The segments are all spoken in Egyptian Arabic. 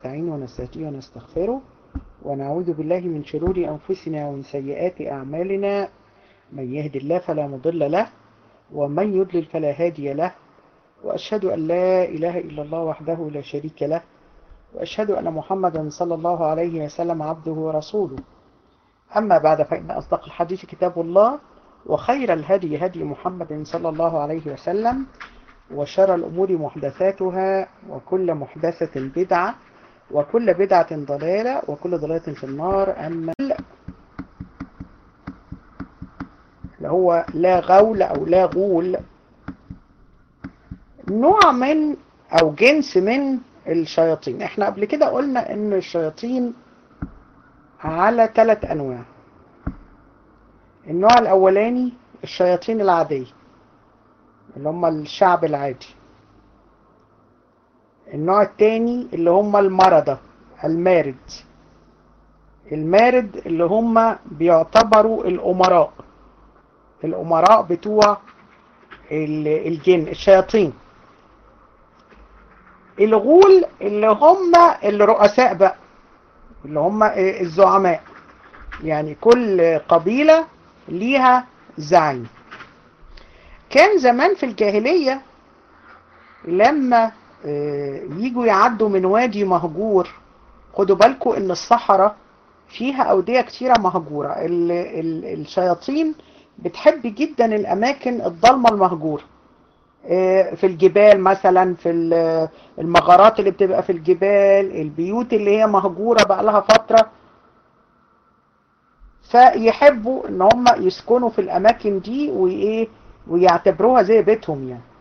ونستعين ونستهديه ونستغفره ونعوذ بالله من شرور أنفسنا ومن سيئات أعمالنا من يهد الله فلا مضل له ومن يضلل فلا هادي له وأشهد أن لا إله إلا الله وحده لا شريك له وأشهد أن محمدا صلى الله عليه وسلم عبده ورسوله أما بعد فإن أصدق الحديث كتاب الله وخير الهدي هدي محمد صلى الله عليه وسلم وشر الأمور محدثاتها وكل محدثة بدعة وكل بدعة ضلالة وكل ضلالة في النار أما اللي هو لا غول أو لا غول نوع من أو جنس من الشياطين احنا قبل كده قلنا ان الشياطين على ثلاث أنواع النوع الأولاني الشياطين العادية اللي هم الشعب العادي النوع الثاني اللي هم المرضى المارد المارد اللي هم بيعتبروا الأمراء الأمراء بتوع الجن الشياطين الغول اللي هم الرؤساء بقى اللي هم الزعماء يعني كل قبيلة ليها زعيم كان زمان في الجاهلية لما يجوا يعدوا من وادي مهجور خدوا بالكم ان الصحراء فيها أودية كتيرة مهجورة ال ال الشياطين بتحب جدا الأماكن الضلمة المهجورة في الجبال مثلا في المغارات اللي بتبقى في الجبال البيوت اللي هي مهجورة بقى لها فترة فيحبوا ان هم يسكنوا في الاماكن دي وايه ويعتبروها زي بيتهم يعني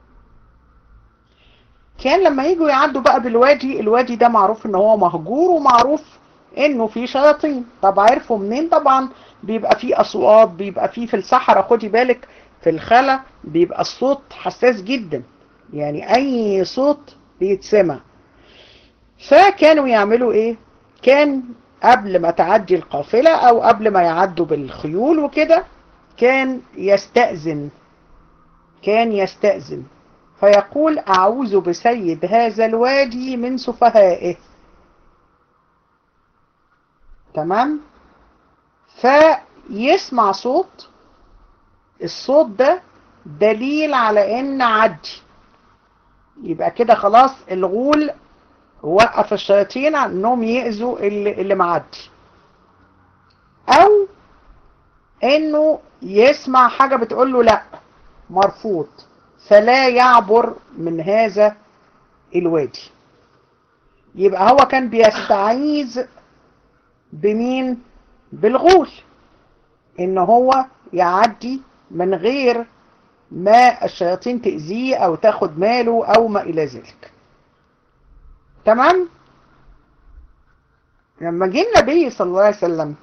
كان لما يجوا يعدوا بقى بالوادي الوادي ده معروف ان هو مهجور ومعروف انه فيه شياطين طب عرفوا منين طبعا بيبقى فيه اصوات بيبقى فيه في الصحراء خدي بالك في الخلا بيبقى الصوت حساس جدا يعني اي صوت بيتسمع فكانوا يعملوا ايه كان قبل ما تعدي القافلة او قبل ما يعدوا بالخيول وكده كان يستأذن كان يستأذن فيقول اعوذ بسيد هذا الوادي من سفهائه تمام فيسمع صوت الصوت ده دليل على ان عدي يبقى كده خلاص الغول وقف الشياطين عن انهم يأذوا اللي, اللي معدي او انه يسمع حاجة بتقول له لا مرفوض فلا يعبر من هذا الوادي يبقى هو كان بيستعيذ بمين بالغول ان هو يعدي من غير ما الشياطين تأذيه او تاخد ماله او ما الى ذلك تمام لما جه النبي صلى الله عليه وسلم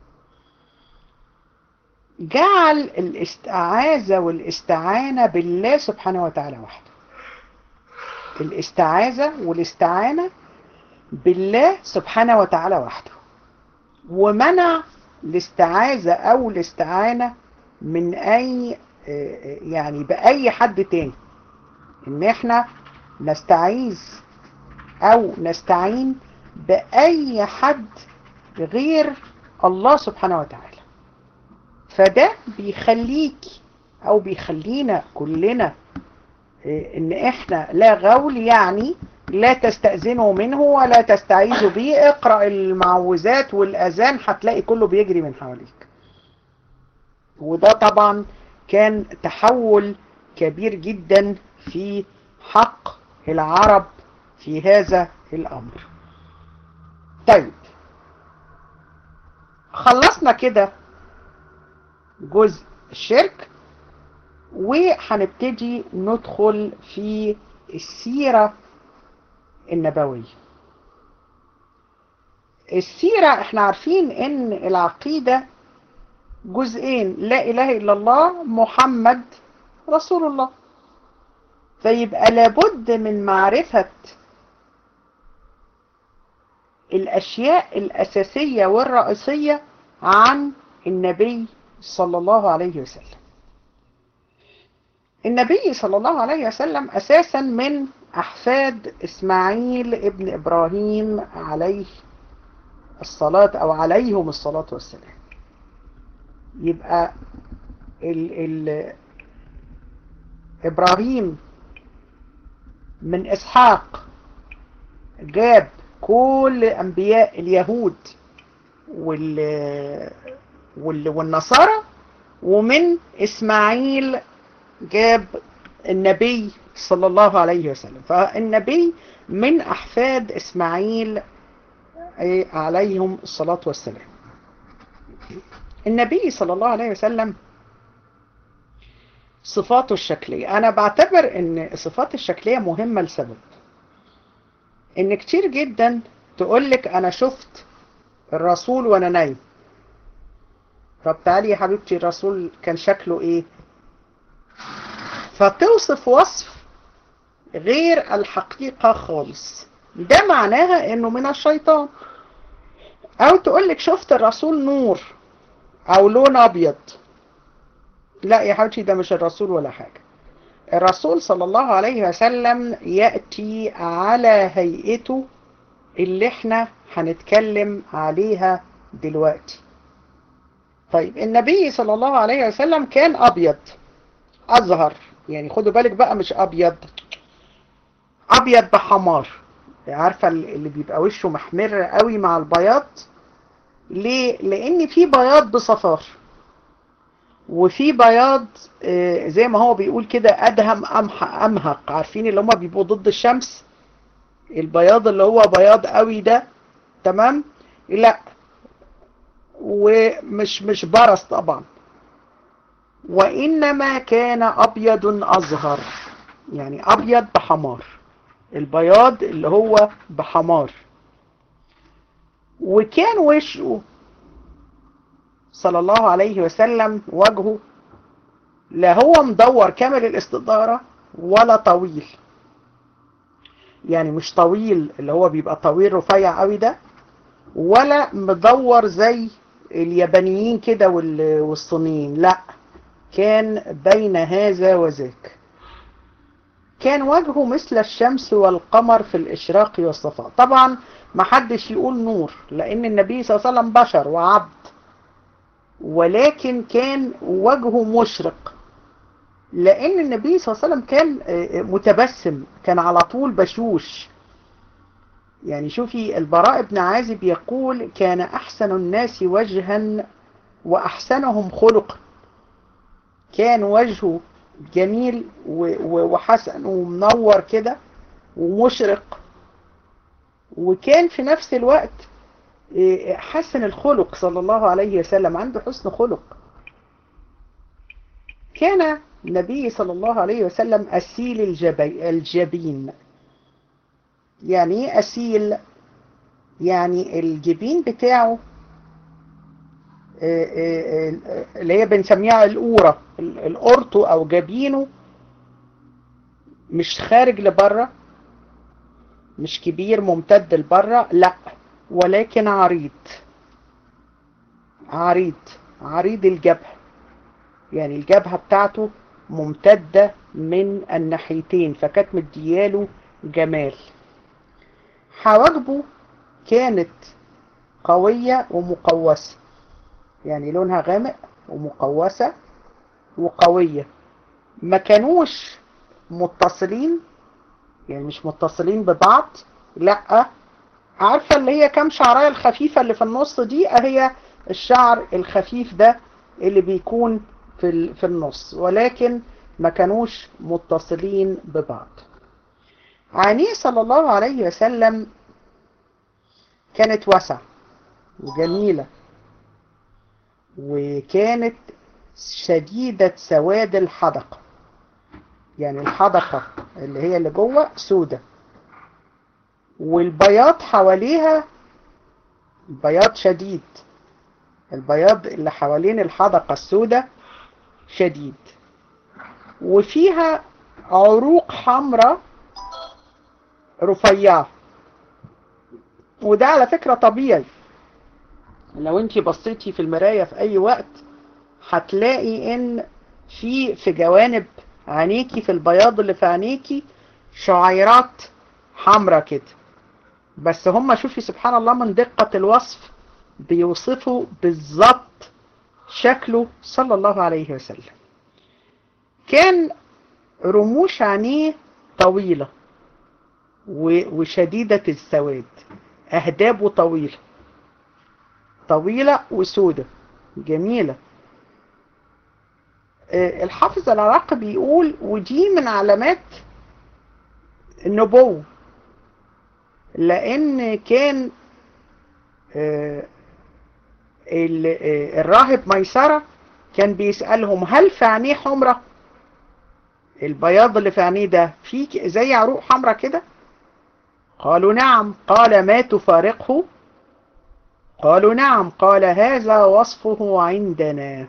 جعل الاستعاذة والاستعانة بالله سبحانه وتعالى وحده الاستعاذة والاستعانة بالله سبحانه وتعالى وحده ومنع الاستعاذة او الاستعانة من اي يعني باي حد تاني ان احنا نستعيذ او نستعين باي حد غير الله سبحانه وتعالى فده بيخليك او بيخلينا كلنا ان احنا لا غول يعني لا تستأذنوا منه ولا تستعيذوا به اقرأ المعوذات والأذان هتلاقي كله بيجري من حواليك وده طبعا كان تحول كبير جدا في حق العرب في هذا الأمر طيب خلصنا كده جزء الشرك وهنبتدي ندخل في السيرة النبوية السيرة احنا عارفين ان العقيدة جزئين لا اله الا الله محمد رسول الله فيبقى لابد من معرفة الاشياء الاساسية والرئيسية عن النبي صلى الله عليه وسلم النبي صلى الله عليه وسلم أساسا من أحفاد إسماعيل ابن إبراهيم عليه الصلاة أو عليهم الصلاة والسلام يبقى ال ال إبراهيم من إسحاق جاب كل أنبياء اليهود وال وال والنصارى ومن إسماعيل جاب النبي صلى الله عليه وسلم فالنبي من أحفاد إسماعيل عليهم الصلاة والسلام النبي صلى الله عليه وسلم صفاته الشكلية أنا بعتبر أن الصفات الشكلية مهمة لسبب أن كتير جدا تقولك أنا شفت الرسول وأنا نايم طب تعالي يا حبيبتي الرسول كان شكله إيه فتوصف وصف غير الحقيقة خالص ده معناها انه من الشيطان او تقولك شفت الرسول نور او لون ابيض لا يا حبيبتي ده مش الرسول ولا حاجة الرسول صلى الله عليه وسلم يأتي على هيئته اللي احنا هنتكلم عليها دلوقتي طيب النبي صلى الله عليه وسلم كان ابيض أزهر يعني خدوا بالك بقى مش أبيض أبيض بحمار عارفة اللي بيبقى وشه محمر قوي مع البياض ليه؟ لأن في بياض بصفار وفي بياض زي ما هو بيقول كده أدهم أمهق عارفين اللي هما بيبقوا ضد الشمس البياض اللي هو بياض قوي ده تمام لا ومش مش برص طبعا وإنما كان أبيض أزهر يعني أبيض بحمار البياض اللي هو بحمار وكان وشه صلى الله عليه وسلم وجهه لا هو مدور كامل الاستدارة ولا طويل يعني مش طويل اللي هو بيبقى طويل رفيع قوي ده ولا مدور زي اليابانيين كده والصينيين لا كان بين هذا وذاك كان وجهه مثل الشمس والقمر في الإشراق والصفاء طبعا ما حدش يقول نور لأن النبي صلى الله عليه وسلم بشر وعبد ولكن كان وجهه مشرق لأن النبي صلى الله عليه وسلم كان متبسم كان على طول بشوش يعني شوفي البراء بن عازب يقول كان أحسن الناس وجها وأحسنهم خلقا كان وجهه جميل وحسن ومنور كده ومشرق وكان في نفس الوقت حسن الخلق صلى الله عليه وسلم عنده حسن خلق كان النبي صلى الله عليه وسلم أسيل الجبين يعني ايه أسيل يعني الجبين بتاعه اللي هي بنسميها الأورة الأورتو أو جبينه مش خارج لبره مش كبير ممتد لبره لا ولكن عريض عريض عريض الجبهة يعني الجبهة بتاعته ممتدة من الناحيتين فكانت مدياله جمال حواجبه كانت قوية ومقوسة يعني لونها غامق ومقوسة وقوية ما كانوش متصلين يعني مش متصلين ببعض لا عارفة اللي هي كام شعراية الخفيفة اللي في النص دي هي الشعر الخفيف ده اللي بيكون في, في النص ولكن ما كانوش متصلين ببعض عينيه صلى الله عليه وسلم كانت واسعة وجميلة وكانت شديدة سواد الحدقة يعني الحدقة اللي هي اللي جوه سودة والبياض حواليها بياض شديد البياض اللي حوالين الحدقة السودة شديد وفيها عروق حمراء رفيعة وده على فكرة طبيعي لو انت بصيتي في المراية في اي وقت هتلاقي ان في في جوانب عينيكي في البياض اللي في عينيكي شعيرات حمرة كده بس هم شوفي سبحان الله من دقة الوصف بيوصفوا بالظبط شكله صلى الله عليه وسلم كان رموش عينيه طويلة وشديدة السواد أهدابه طويلة طويلة وسودة جميلة الحافظ العراقي بيقول ودي من علامات النبوة لأن كان الراهب ميسرة كان بيسألهم هل في عينيه حمرة البياض اللي في عينيه ده في زي عروق حمرة كده قالوا نعم قال ما تفارقه قالوا نعم قال هذا وصفه عندنا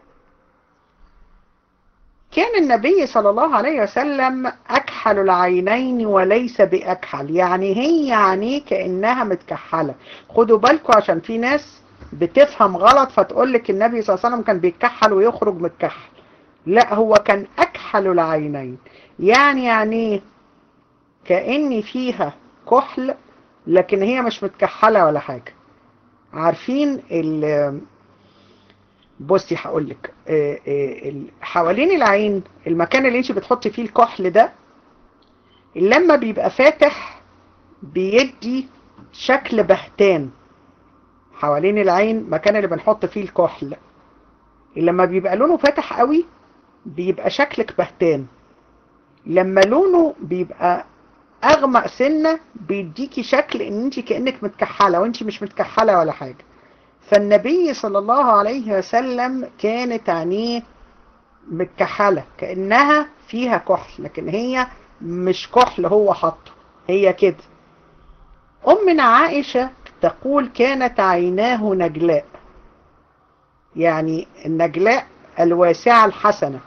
كان النبي صلى الله عليه وسلم أكحل العينين وليس بأكحل يعني هي عينيه كأنها متكحلة خدوا بالكم عشان في ناس بتفهم غلط فتقول لك النبي صلى الله عليه وسلم كان بيتكحل ويخرج متكحل لا هو كان أكحل العينين يعني يعني كأن فيها كحل لكن هي مش متكحلة ولا حاجة عارفين ال بصي هقول لك حوالين العين المكان اللي انت بتحطي فيه الكحل ده لما بيبقى فاتح بيدي شكل بهتان حوالين العين مكان اللي بنحط فيه الكحل لما بيبقى لونه فاتح قوي بيبقى شكلك بهتان لما لونه بيبقى اغمق سنة بيديكي شكل ان انت كأنك متكحلة وانت مش متكحلة ولا حاجة فالنبي صلى الله عليه وسلم كانت عينيه متكحلة كأنها فيها كحل لكن هي مش كحل هو حطه هي كده أمنا عائشة تقول كانت عيناه نجلاء يعني النجلاء الواسعة الحسنة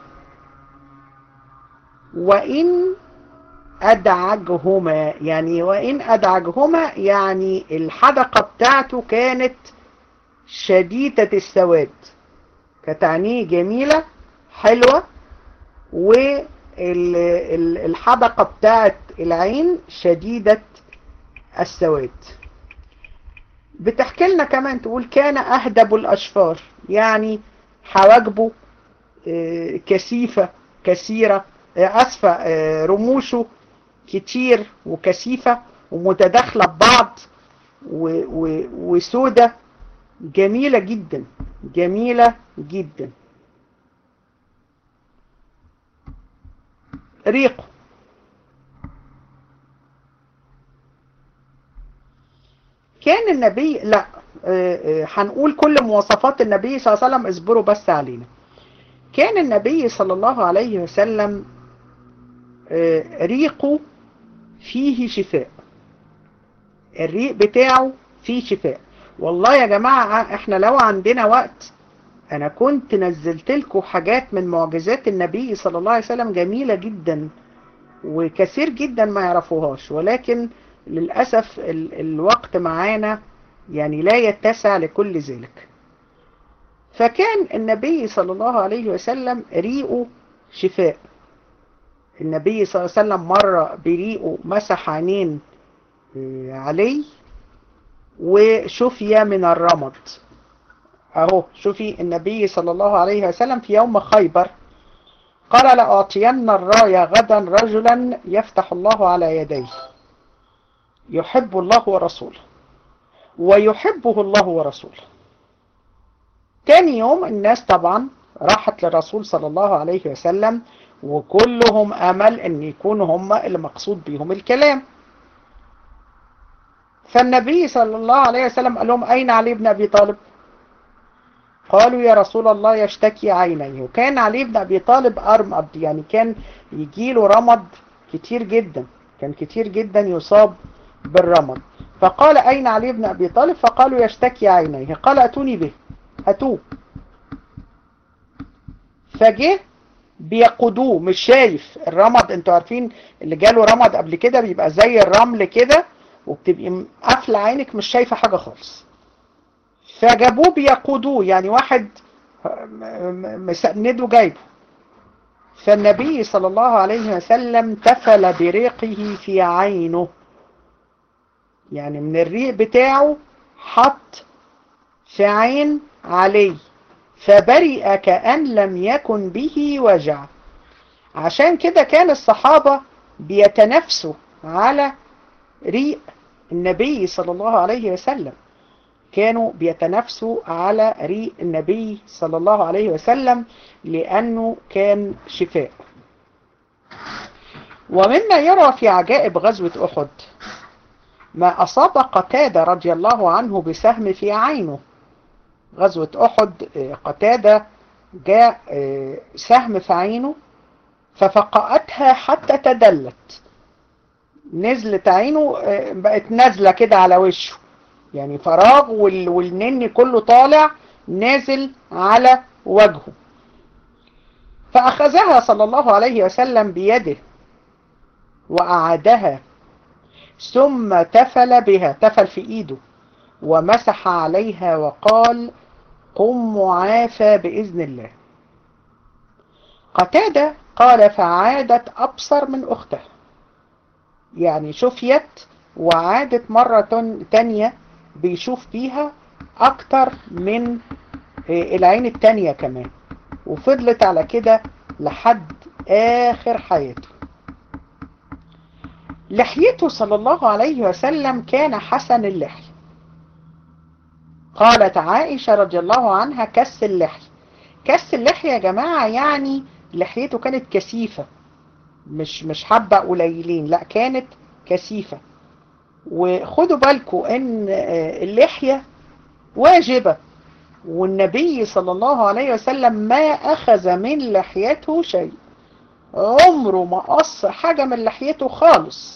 وإن أدعجهما يعني وإن أدعجهما يعني الحدقة بتاعته كانت شديدة السواد كانت عينيه جميلة حلوة والحدقة بتاعت العين شديدة السواد بتحكي لنا كمان تقول كان أهدب الأشفار يعني حواجبه كثيفة كثيرة أسفة رموشه كتير وكثيفة ومتداخلة ببعض وسودة جميلة جدا جميلة جدا ريقه كان النبي لا هنقول كل مواصفات النبي صلى الله عليه وسلم اصبروا بس علينا كان النبي صلى الله عليه وسلم ريقه فيه شفاء الريق بتاعه فيه شفاء والله يا جماعة احنا لو عندنا وقت انا كنت نزلت لكم حاجات من معجزات النبي صلى الله عليه وسلم جميلة جدا وكثير جدا ما يعرفوهاش ولكن للأسف ال الوقت معانا يعني لا يتسع لكل ذلك فكان النبي صلى الله عليه وسلم ريقه شفاء النبي صلى الله عليه وسلم مرة بريقه مسح عينين عليه وشفي من الرمض اهو شوفي النبي صلى الله عليه وسلم في يوم خيبر قال لأعطين الراية غدا رجلا يفتح الله على يديه يحب الله ورسوله ويحبه الله ورسوله تاني يوم الناس طبعا راحت للرسول صلى الله عليه وسلم وكلهم أمل أن يكونوا هم اللي مقصود بيهم الكلام فالنبي صلى الله عليه وسلم قال لهم أين علي بن أبي طالب قالوا يا رسول الله يشتكي عينيه وكان علي بن أبي طالب أرمد يعني كان يجيله رمض كتير جدا كان كتير جدا يصاب بالرمض فقال أين علي بن أبي طالب فقالوا يشتكي عينيه قال أتوني به هاتوه فجه بيقودوه مش شايف الرمض انتوا عارفين اللي جاله رمض قبل كده بيبقى زي الرمل كده وبتبقي قافله عينك مش شايفه حاجه خالص فجابوه بيقودوه يعني واحد مسنده جايبه فالنبي صلى الله عليه وسلم تفل بريقه في عينه يعني من الريق بتاعه حط في عين علي فبرئ كأن لم يكن به وجع عشان كده كان الصحابة بيتنافسوا على ريق النبي صلى الله عليه وسلم كانوا بيتنافسوا على ريق النبي صلى الله عليه وسلم لأنه كان شفاء ومما يرى في عجائب غزوة أحد ما أصاب قتادة رضي الله عنه بسهم في عينه غزوة أحد قتادة جاء سهم في عينه ففقأتها حتى تدلت نزلت عينه بقت نازلة كده على وشه يعني فراغ والنني كله طالع نازل على وجهه فأخذها صلى الله عليه وسلم بيده وأعادها ثم تفل بها تفل في إيده ومسح عليها وقال قم معافى بإذن الله قتادة قال فعادت أبصر من أختها يعني شفيت وعادت مرة تانية بيشوف فيها أكتر من العين التانية كمان وفضلت على كده لحد آخر حياته لحيته صلى الله عليه وسلم كان حسن اللحية قالت عائشة رضي الله عنها كس اللحية كس اللحية يا جماعة يعني لحيته كانت كثيفة مش مش حبة قليلين لا كانت كثيفة وخدوا بالكم ان اللحية واجبة والنبي صلى الله عليه وسلم ما أخذ من لحيته شيء عمره ما قص حاجة من لحيته خالص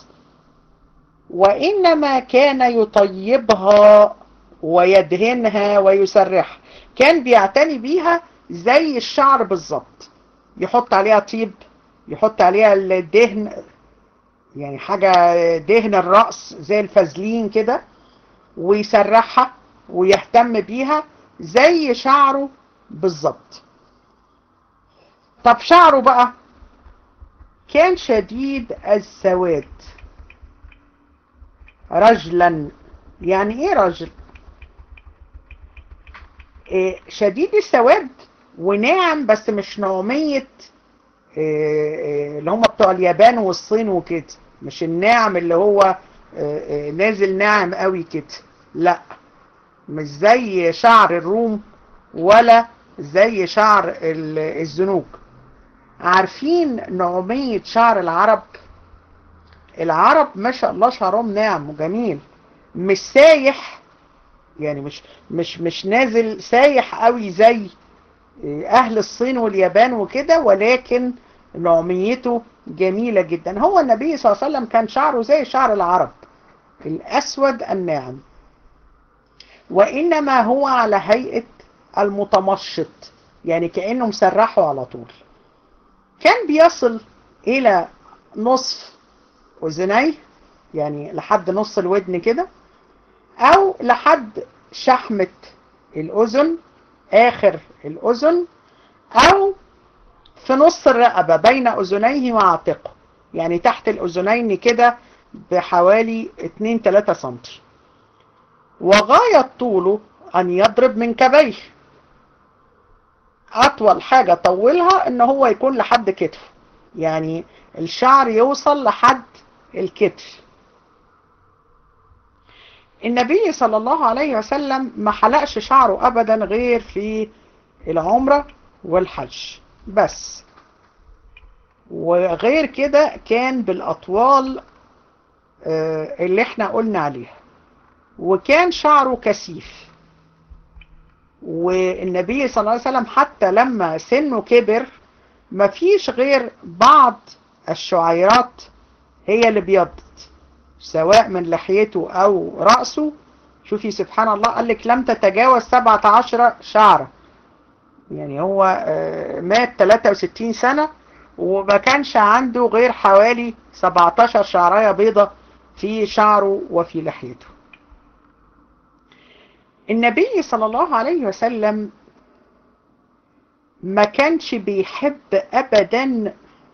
وإنما كان يطيبها ويدهنها ويسرحها كان بيعتني بيها زي الشعر بالظبط يحط عليها طيب يحط عليها الدهن يعني حاجة دهن الرأس زي الفازلين كده ويسرحها ويهتم بيها زي شعره بالظبط طب شعره بقى كان شديد السواد رجلا يعني ايه رجل إيه شديد السواد وناعم بس مش نومية إيه إيه اللي هم بتوع اليابان والصين وكده مش الناعم اللي هو نازل ناعم قوي كده لا مش زي شعر الروم ولا زي شعر الزنوج عارفين نعومية شعر العرب العرب ما شاء الله شعرهم ناعم وجميل مش سايح يعني مش مش مش نازل سايح قوي زي اهل الصين واليابان وكده ولكن نعوميته جميلة جدا هو النبي صلى الله عليه وسلم كان شعره زي شعر العرب الاسود الناعم وإنما هو على هيئة المتمشط يعني كأنه مسرحه على طول كان بيصل إلى نصف أذنيه يعني لحد نص الودن كده أو لحد شحمة الأذن آخر الأذن أو في نص الرقبة بين أذنيه وعاتقه يعني تحت الأذنين كده بحوالي 2-3 سنتي وغاية طوله أن يضرب من كبيه أطول حاجة طولها إن هو يكون لحد كتفه يعني الشعر يوصل لحد الكتف النبي صلى الله عليه وسلم ما حلقش شعره أبدا غير في العمرة والحج بس وغير كده كان بالأطوال اللي احنا قلنا عليها وكان شعره كثيف والنبي صلى الله عليه وسلم حتى لما سنه كبر ما فيش غير بعض الشعيرات هي اللي بيضت سواء من لحيته او رأسه شوفي سبحان الله قال لك لم تتجاوز 17 شعرة يعني هو مات 63 سنة وما كانش عنده غير حوالي 17 شعراية بيضة في شعره وفي لحيته النبي صلى الله عليه وسلم ما كانش بيحب ابدا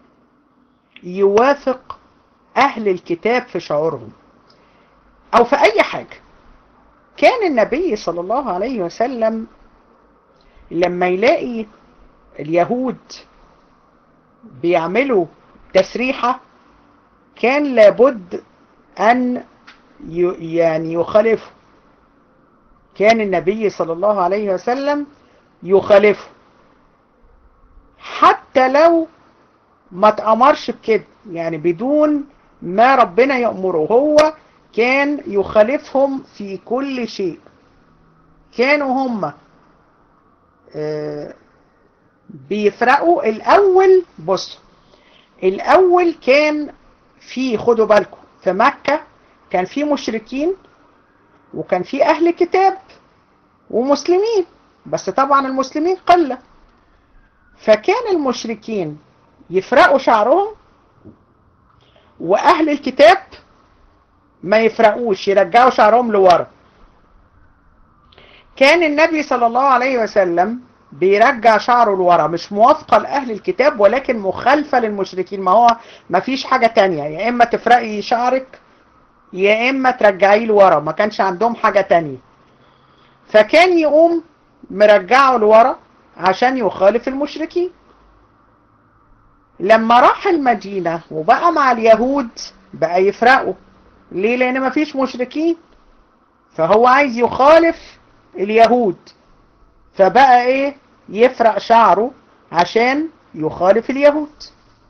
يوافق اهل الكتاب في شعورهم او في اي حاجة كان النبي صلى الله عليه وسلم لما يلاقي اليهود بيعملوا تسريحة كان لابد ان يعني يخالفه كان النبي صلى الله عليه وسلم يخالفه حتى لو ما تأمرش بكده يعني بدون ما ربنا يأمره هو كان يخالفهم في كل شيء كانوا هم بيفرقوا الأول بصوا الأول كان في خدوا بالكم في مكة كان في مشركين وكان في أهل كتاب ومسلمين بس طبعا المسلمين قلة فكان المشركين يفرقوا شعرهم وأهل الكتاب ما يفرقوش يرجعوا شعرهم لورا كان النبي صلى الله عليه وسلم بيرجع شعره لورا مش موافقة لأهل الكتاب ولكن مخالفة للمشركين ما هو ما فيش حاجة تانية يا إما تفرقي شعرك يا إما ترجعيه لورا ما كانش عندهم حاجة تانية فكان يقوم مرجعه لورا عشان يخالف المشركين لما راح المدينة وبقى مع اليهود بقى يفرقوا ليه لأن ما فيش مشركين فهو عايز يخالف اليهود فبقى ايه يفرق شعره عشان يخالف اليهود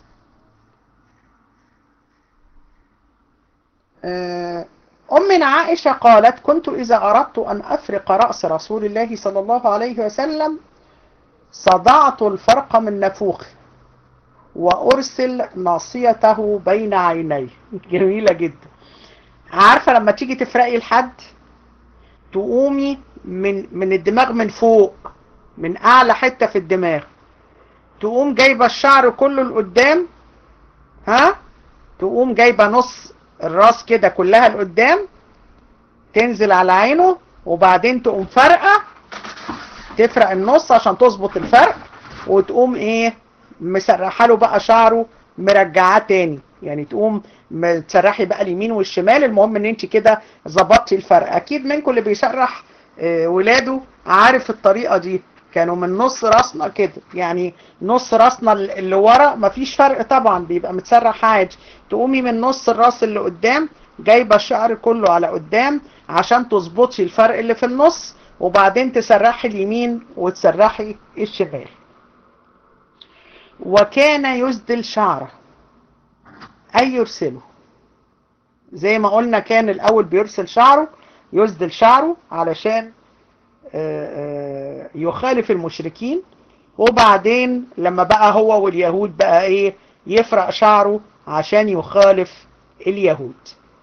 أمنا عائشة قالت كنت إذا أردت أن أفرق رأس رسول الله صلى الله عليه وسلم صدعت الفرق من نفوخ وأرسل ناصيته بين عيني جميلة جدا عارفة لما تيجي تفرقي الحد تقومي من من الدماغ من فوق من اعلى حتة في الدماغ تقوم جايبة الشعر كله لقدام ها تقوم جايبة نص الراس كده كلها لقدام تنزل على عينه وبعدين تقوم فرقة تفرق النص عشان تظبط الفرق وتقوم ايه مسرحه له بقى شعره مرجعاه تاني يعني تقوم تسرحي بقى اليمين والشمال المهم ان انت كده ظبطتي الفرق اكيد منكم اللي بيسرح ولاده عارف الطريقة دي كانوا من نص راسنا كده يعني نص راسنا اللي ورا مفيش فرق طبعا بيبقى متسرح عادي تقومي من نص الراس اللي قدام جايبه الشعر كله على قدام عشان تظبطي الفرق اللي في النص وبعدين تسرحي اليمين وتسرحي الشمال وكان يسدل شعره أي يرسله زي ما قلنا كان الأول بيرسل شعره يسدل شعره علشان يخالف المشركين وبعدين لما بقى هو واليهود بقى ايه يفرق شعره عشان يخالف اليهود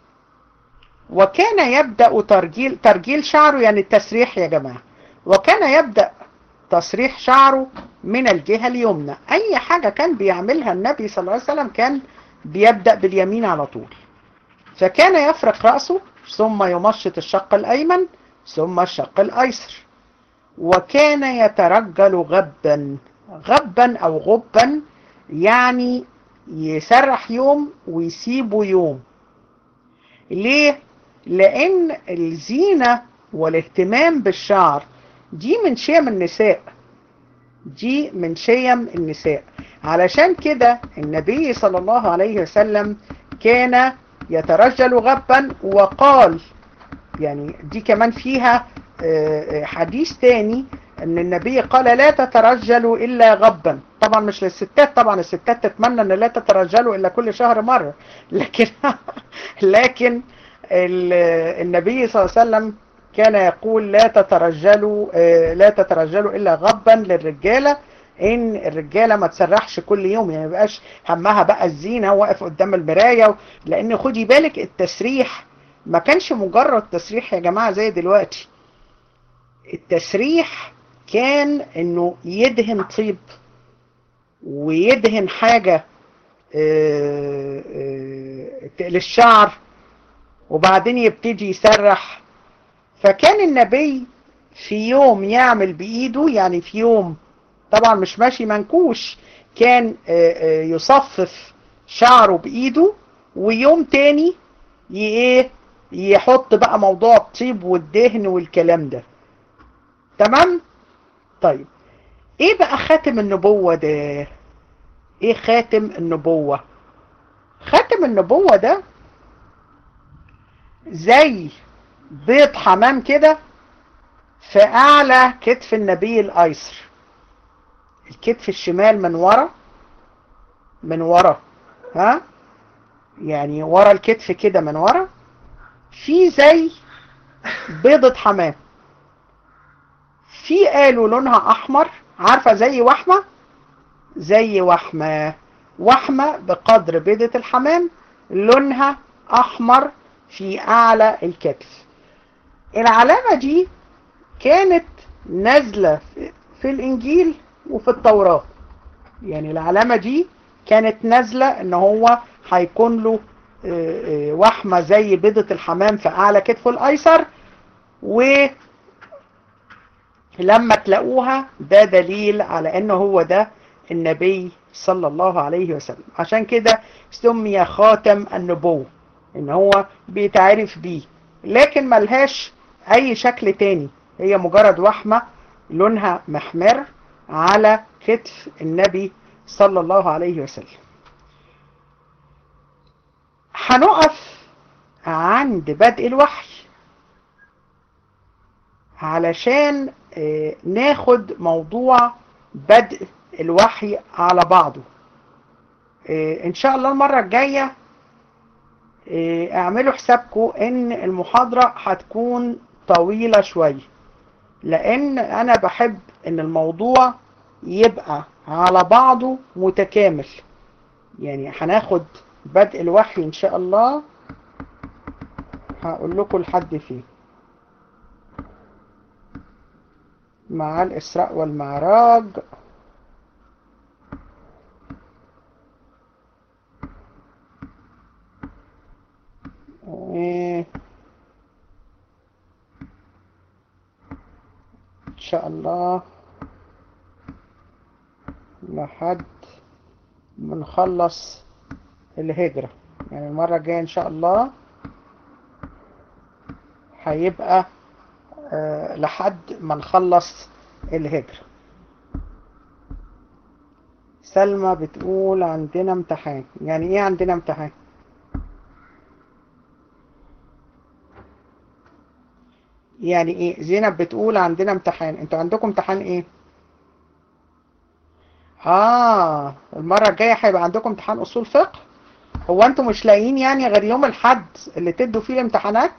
وكان يبدأ ترجيل, ترجيل شعره يعني التسريح يا جماعة وكان يبدأ تسريح شعره من الجهة اليمنى أي حاجة كان بيعملها النبي صلى الله عليه وسلم كان بيبدأ باليمين على طول فكان يفرق رأسه ثم يمشط الشق الأيمن ثم الشق الأيسر وكان يترجل غبا غبا أو غبا يعني يسرح يوم ويسيبه يوم ليه؟ لأن الزينة والاهتمام بالشعر دي من شيم النساء دي من شيم النساء علشان كده النبي صلى الله عليه وسلم كان يترجل غبا وقال يعني دي كمان فيها حديث تاني ان النبي قال لا تترجلوا الا غبا طبعا مش للستات طبعا الستات تتمنى ان لا تترجلوا الا كل شهر مرة لكن لكن النبي صلى الله عليه وسلم كان يقول لا تترجلوا لا تترجلوا الا غبا للرجالة ان الرجالة ما تسرحش كل يوم يعني ما يبقاش همها بقى الزينة واقف قدام المراية لان خدي بالك التسريح ما كانش مجرد تسريح يا جماعة زي دلوقتي التسريح كان انه يدهن طيب ويدهن حاجة للشعر وبعدين يبتدي يسرح فكان النبي في يوم يعمل بإيده يعني في يوم طبعا مش ماشي منكوش كان يصفف شعره بإيده ويوم تاني ايه يحط بقى موضوع الطيب والدهن والكلام ده تمام طيب ايه بقى خاتم النبوة ده ايه خاتم النبوة خاتم النبوة ده زي بيض حمام كده في اعلى كتف النبي الايسر الكتف الشمال من ورا من ورا ها يعني ورا الكتف كده من ورا في زي بيضة حمام في قالوا لونها احمر عارفة زي وحمة زي وحمة وحمة بقدر بيضة الحمام لونها احمر في اعلى الكتف العلامة دي كانت نازلة في الانجيل وفي التوراة يعني العلامة دي كانت نازلة ان هو هيكون له وحمة زي بيضة الحمام في اعلى كتفه الايسر ولما تلاقوها ده دليل على ان هو ده النبي صلى الله عليه وسلم عشان كده سمي خاتم النبوة ان هو بيتعرف بيه لكن ملهاش اي شكل تاني هي مجرد وحمة لونها محمر على كتف النبي صلى الله عليه وسلم هنقف عند بدء الوحي علشان ناخد موضوع بدء الوحي على بعضه ان شاء الله المرة الجاية اعملوا حسابكم ان المحاضرة هتكون طويلة شوية لان انا بحب ان الموضوع يبقى على بعضه متكامل يعني هناخد بدء الوحي ان شاء الله هقول لكم لحد فيه مع الاسراء والمعراج ان شاء الله لحد ما نخلص الهجرة يعني المرة الجاية ان شاء الله هيبقى أه لحد ما نخلص الهجرة سلمى بتقول عندنا امتحان يعني ايه عندنا امتحان يعني ايه زينب بتقول عندنا امتحان انتوا عندكم امتحان ايه اه المرة الجاية هيبقى عندكم امتحان اصول فقه هو انتوا مش لاقيين يعني غير يوم الحد اللي تدوا فيه الامتحانات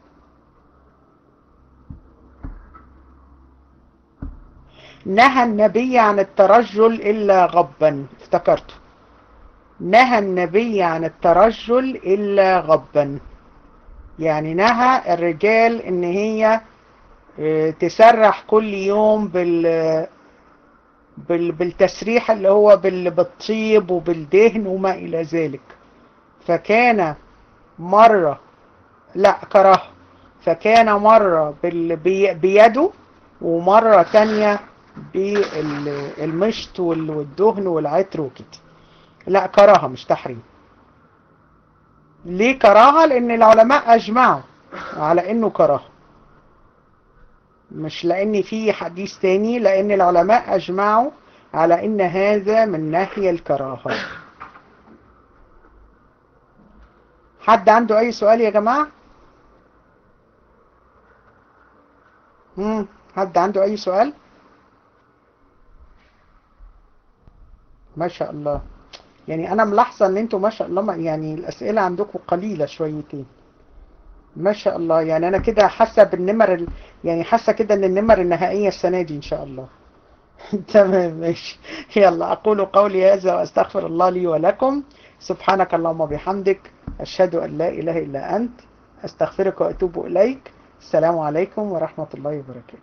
نهى النبي عن الترجل إلا غبا افتكرته نهى النبي عن الترجل إلا غبا يعني نهى الرجال ان هي تسرح كل يوم بال بالتسريح اللي هو بالطيب وبالدهن وما إلى ذلك فكان مرة لا كره فكان مرة بيده ومرة تانية بالمشط والدهن والعطر وكده لا كراهة مش تحريم ليه كراهة لان العلماء اجمعوا على انه كراهة مش لان في حديث تاني لان العلماء اجمعوا على ان هذا من ناحية الكراهة حد عنده اي سؤال يا جماعة مم. حد عنده اي سؤال ما شاء الله يعني انا ملاحظه ان انتوا ما شاء الله يعني الاسئله عندكم قليله شويتين ما شاء الله يعني انا كده حاسه بالنمر ال... يعني حاسه كده ان النمر النهائيه السنه دي ان شاء الله تمام ماشي يلا اقول قولي هذا واستغفر الله لي ولكم سبحانك اللهم وبحمدك اشهد ان لا اله الا انت استغفرك واتوب اليك السلام عليكم ورحمه الله وبركاته